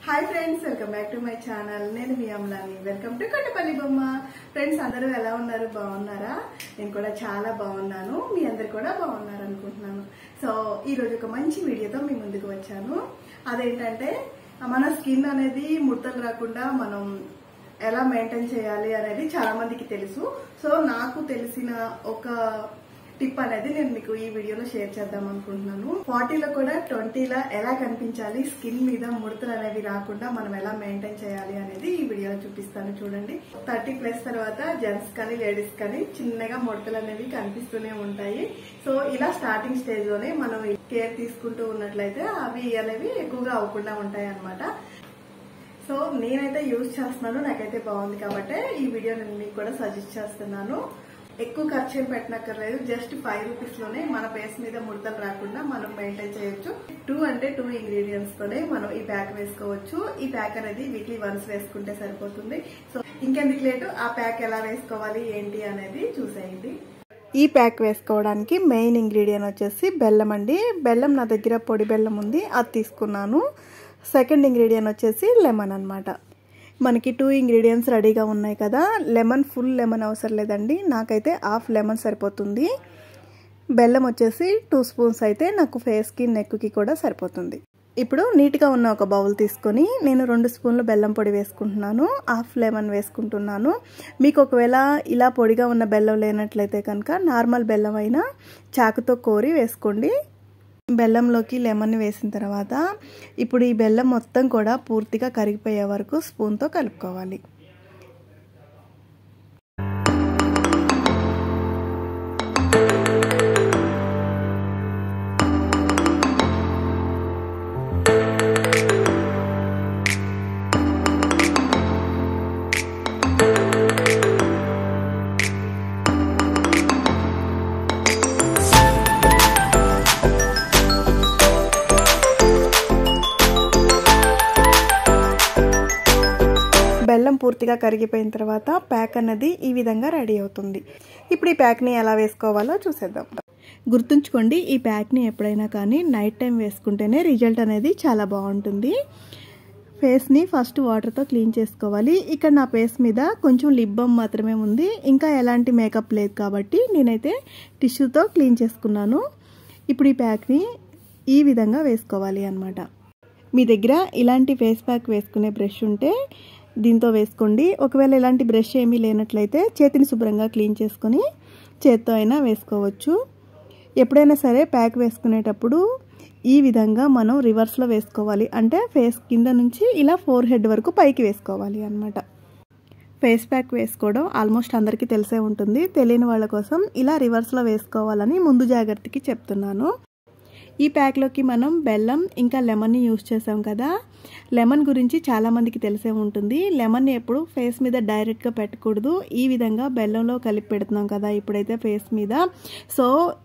hi friends welcome back to my channel నేను మీ Amalani welcome to Kottapalli బొమ్మ ఫ్రెండ్స్ అందరూ ఎలా ఉన్నారు బాగున్నారా నేను కూడా చాలా బాగున్నాను మీ అందరు కూడా బాగున్నారు అనుకుంటున్నాను సో ఈ రోజు ఒక మంచి వీడియోతో మీ ముందుకు వచ్చాను అదేంటంటే మన స్కిన్ అనేది ముడతలు రాకుండా మనం ఎలా మెయింటైన్ చేయాలి అనేది చాలా మందికి తెలుసు సో నాకు తెలిసిన ఒక టిప్ అనేది నేను మీకు ఈ వీడియోలో షేర్ చేద్దాం అనుకుంటున్నాను ఫార్టీలో కూడా ట్వంటీలో ఎలా కనిపించాలి స్కిన్ మీద ముడతలు అనేవి రాకుండా మనం ఎలా మెయింటైన్ చేయాలి అనేది ఈ వీడియోలో చూపిస్తాను చూడండి థర్టీ ప్లస్ తర్వాత జెంట్స్ కానీ లేడీస్ కానీ చిన్నగా ముడతలు అనేవి కనిపిస్తూనే ఉంటాయి సో ఇలా స్టార్టింగ్ స్టేజ్ లోనే మనం కేర్ తీసుకుంటూ ఉన్నట్లయితే అవి అనేవి ఎక్కువగా అవ్వకుండా ఉంటాయి అన్నమాట సో నేనైతే యూజ్ చేస్తున్నాను నాకైతే బాగుంది కాబట్టి ఈ వీడియో నేను మీకు కూడా సజెస్ట్ చేస్తున్నాను ఎక్కువ ఖర్చు ఏం పెట్టనక్కర్లేదు జస్ట్ ఫైవ్ రూపీస్ లోనే మన ఫేస్ మీద ముడతలు రాకుండా మనం మెయింటైన్ చేయొచ్చు టూ అంటే టూ ఇంగ్రీడియంట్స్ తోనే మనం ఈ ప్యాక్ వేసుకోవచ్చు ఈ ప్యాక్ అనేది వీక్లీ వన్స్ వేసుకుంటే సరిపోతుంది సో ఇంకెందుకు లేటు ఆ ప్యాక్ ఎలా వేసుకోవాలి ఏంటి అనేది చూసేయండి ఈ ప్యాక్ వేసుకోవడానికి మెయిన్ ఇంగ్రీడియంట్ వచ్చేసి బెల్లం అండి బెల్లం నా దగ్గర పొడి బెల్లం ఉంది అది తీసుకున్నాను సెకండ్ ఇంగ్రీడియంట్ వచ్చేసి లెమన్ అనమాట మనకి టూ ఇంగ్రీడియంట్స్ రెడీగా ఉన్నాయి కదా లెమన్ ఫుల్ లెమన్ అవసరం లేదండి నాకైతే హాఫ్ లెమన్ సరిపోతుంది బెల్లం వచ్చేసి టూ స్పూన్స్ అయితే నాకు ఫేస్కి నెక్కి కూడా సరిపోతుంది ఇప్పుడు నీట్గా ఉన్న ఒక బౌల్ తీసుకొని నేను రెండు స్పూన్లు బెల్లం పొడి వేసుకుంటున్నాను హాఫ్ లెమన్ వేసుకుంటున్నాను మీకు ఒకవేళ ఇలా పొడిగా ఉన్న బెల్లం లేనట్లయితే కనుక నార్మల్ బెల్లం అయినా చాకుతో కోరి వేసుకోండి బెల్లంలోకి లెమన్ వేసిన తర్వాత ఇప్పుడు ఈ బెల్లం మొత్తం కూడా పూర్తిగా కరిగిపోయే వరకు స్పూన్తో కలుపుకోవాలి బెల్లం పూర్తిగా కరిగిపోయిన తర్వాత ప్యాక్ అనేది ఈ విధంగా రెడీ అవుతుంది ఇప్పుడు ఈ ప్యాక్ని ఎలా వేసుకోవాలో చూసేద్దాం గుర్తుంచుకోండి ఈ ప్యాక్ని ఎప్పుడైనా కానీ నైట్ టైం వేసుకుంటేనే రిజల్ట్ అనేది చాలా బాగుంటుంది ఫేస్ని ఫస్ట్ వాటర్తో క్లీన్ చేసుకోవాలి ఇక్కడ నా ఫేస్ మీద కొంచెం లిప్ బామ్ మాత్రమే ఉంది ఇంకా ఎలాంటి మేకప్ లేదు కాబట్టి నేనైతే టిష్యూతో క్లీన్ చేసుకున్నాను ఇప్పుడు ఈ ప్యాక్ని ఈ విధంగా వేసుకోవాలి అనమాట మీ దగ్గర ఇలాంటి ఫేస్ ప్యాక్ వేసుకునే బ్రష్ ఉంటే దీంతో వేసుకోండి ఒకవేళ ఇలాంటి బ్రష్ ఏమీ లేనట్లయితే చేతిని శుభ్రంగా క్లీన్ చేసుకొని చేత్తో అయినా వేసుకోవచ్చు ఎప్పుడైనా సరే ప్యాక్ వేసుకునేటప్పుడు ఈ విధంగా మనం రివర్స్లో వేసుకోవాలి అంటే ఫేస్ కింద నుంచి ఇలా ఫోర్ హెడ్ వరకు పైకి వేసుకోవాలి అనమాట ఫేస్ ప్యాక్ వేసుకోవడం ఆల్మోస్ట్ అందరికీ తెలిసే ఉంటుంది తెలియని వాళ్ళ కోసం ఇలా రివర్స్లో వేసుకోవాలని ముందు జాగ్రత్తకి చెప్తున్నాను ఈ ప్యాక్లోకి మనం బెల్లం ఇంకా లెమన్ని యూస్ చేసాం కదా లెమన్ గురించి చాలామందికి తెలిసే ఉంటుంది లెమన్ని ఎప్పుడు ఫేస్ మీద డైరెక్ట్గా పెట్టకూడదు ఈ విధంగా బెల్లంలో కలిపి పెడుతున్నాం కదా ఇప్పుడైతే ఫేస్ మీద సో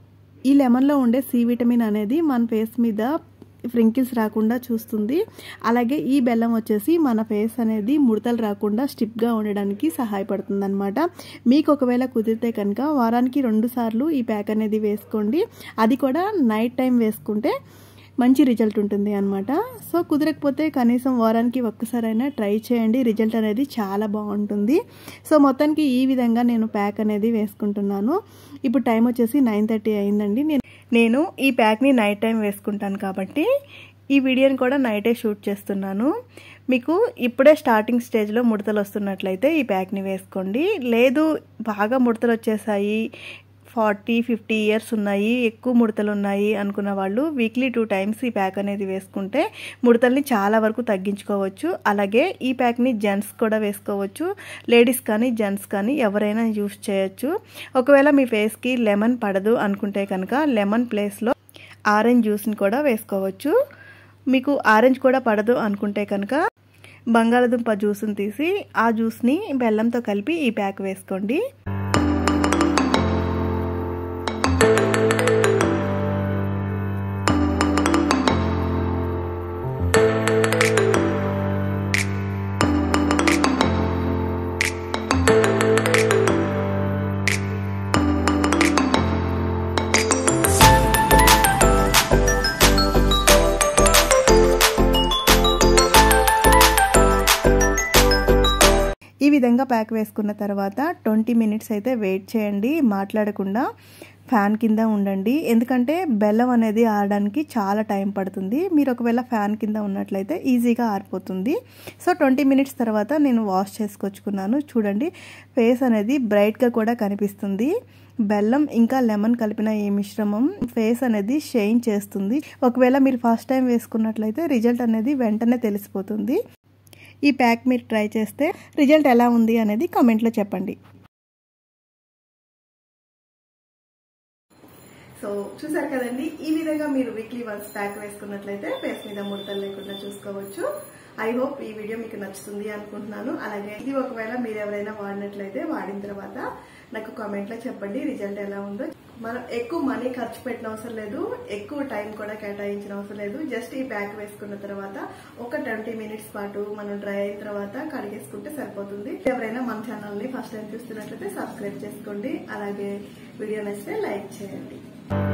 ఈ లెమన్లో ఉండే సి విటమిన్ అనేది మన ఫేస్ మీద ఫ్రింకిల్స్ రాకుండా చూస్తుంది అలాగే ఈ బెల్లం వచ్చేసి మన ఫేస్ అనేది ముడతలు రాకుండా స్టిప్గా ఉండడానికి సహాయపడుతుంది అనమాట మీకు ఒకవేళ కుదిరితే కనుక వారానికి రెండు సార్లు ఈ ప్యాక్ అనేది వేసుకోండి అది కూడా నైట్ టైం వేసుకుంటే మంచి రిజల్ట్ ఉంటుంది అనమాట సో కుదరకపోతే కనీసం వారానికి ఒక్కసారైనా ట్రై చేయండి రిజల్ట్ అనేది చాలా బాగుంటుంది సో మొత్తానికి ఈ విధంగా నేను ప్యాక్ అనేది వేసుకుంటున్నాను ఇప్పుడు టైం వచ్చేసి నైన్ థర్టీ అయిందండి నేను నేను ఈ ప్యాక్ని నైట్ టైం వేసుకుంటాను కాబట్టి ఈ వీడియోని కూడా నైటే షూట్ చేస్తున్నాను మీకు ఇప్పుడే స్టార్టింగ్ స్టేజ్లో ముడతలు వస్తున్నట్లయితే ఈ ప్యాక్ని వేసుకోండి లేదు బాగా ముడతలు వచ్చేసాయి ఫార్టీ ఫిఫ్టీ ఇయర్స్ ఉన్నాయి ఎక్కువ ముడతలు ఉన్నాయి అనుకున్న వాళ్ళు వీక్లీ టూ టైమ్స్ ఈ ప్యాక్ అనేది వేసుకుంటే ముడతల్ని చాలా వరకు తగ్గించుకోవచ్చు అలాగే ఈ ప్యాక్ని జెంట్స్ కూడా వేసుకోవచ్చు లేడీస్ కానీ జెంట్స్ కానీ ఎవరైనా యూస్ చేయొచ్చు ఒకవేళ మీ ఫేస్కి లెమన్ పడదు అనుకుంటే కనుక లెమన్ ప్లేస్లో ఆరెంజ్ జ్యూస్ని కూడా వేసుకోవచ్చు మీకు ఆరెంజ్ కూడా పడదు అనుకుంటే కనుక బంగాళదుంప జ్యూస్ని తీసి ఆ జ్యూస్ని బెల్లంతో కలిపి ఈ ప్యాక్ వేసుకోండి విధంగా ప్యాక్ వేసుకున్న తర్వాత ట్వంటీ మినిట్స్ అయితే వెయిట్ చేయండి మాట్లాడకుండా ఫ్యాన్ కింద ఉండండి ఎందుకంటే బెల్లం అనేది ఆడడానికి చాలా టైం పడుతుంది మీరు ఒకవేళ ఫ్యాన్ కింద ఉన్నట్లయితే ఈజీగా ఆరిపోతుంది సో ట్వంటీ మినిట్స్ తర్వాత నేను వాష్ చేసుకొచ్చుకున్నాను చూడండి ఫేస్ అనేది బ్రైట్గా కూడా కనిపిస్తుంది బెల్లం ఇంకా లెమన్ కలిపిన ఈ మిశ్రమం ఫేస్ అనేది షైన్ చేస్తుంది ఒకవేళ మీరు ఫస్ట్ టైం వేసుకున్నట్లయితే రిజల్ట్ అనేది వెంటనే తెలిసిపోతుంది ఈ ప్యాక్ మీరు ట్రై చేస్తే రిజల్ట్ ఎలా ఉంది అనేది కామెంట్లో చెప్పండి సో చూసారు కదండి ఈ విధంగా మీరు వీక్లీ వన్స్ ప్యాక్ వేసుకున్నట్లయితే ఫేస్ మీద ముడతలు లేకుండా చూసుకోవచ్చు ఐ హోప్ ఈ వీడియో మీకు నచ్చుతుంది అనుకుంటున్నాను అలాగే ఇది ఒకవేళ మీరు ఎవరైనా వాడినట్లయితే వాడిన తర్వాత నాకు కామెంట్ లో చెప్పండి రిజల్ట్ ఎలా ఉందో మనం ఎక్కువ మనీ ఖర్చు పెట్టిన అవసరం లేదు ఎక్కువ టైం కూడా కేటాయించిన అవసరం లేదు జస్ట్ ఈ ప్యాక్ వేసుకున్న తర్వాత ఒక ట్వంటీ మినిట్స్ పాటు మనం డ్రై అయిన తర్వాత కడిగేసుకుంటే సరిపోతుంది ఎవరైనా మన ఛానల్ ని ఫస్ట్ టైం చూస్తున్నట్లయితే సబ్స్క్రైబ్ చేసుకోండి అలాగే వీడియో నచ్చితే లైక్ చేయండి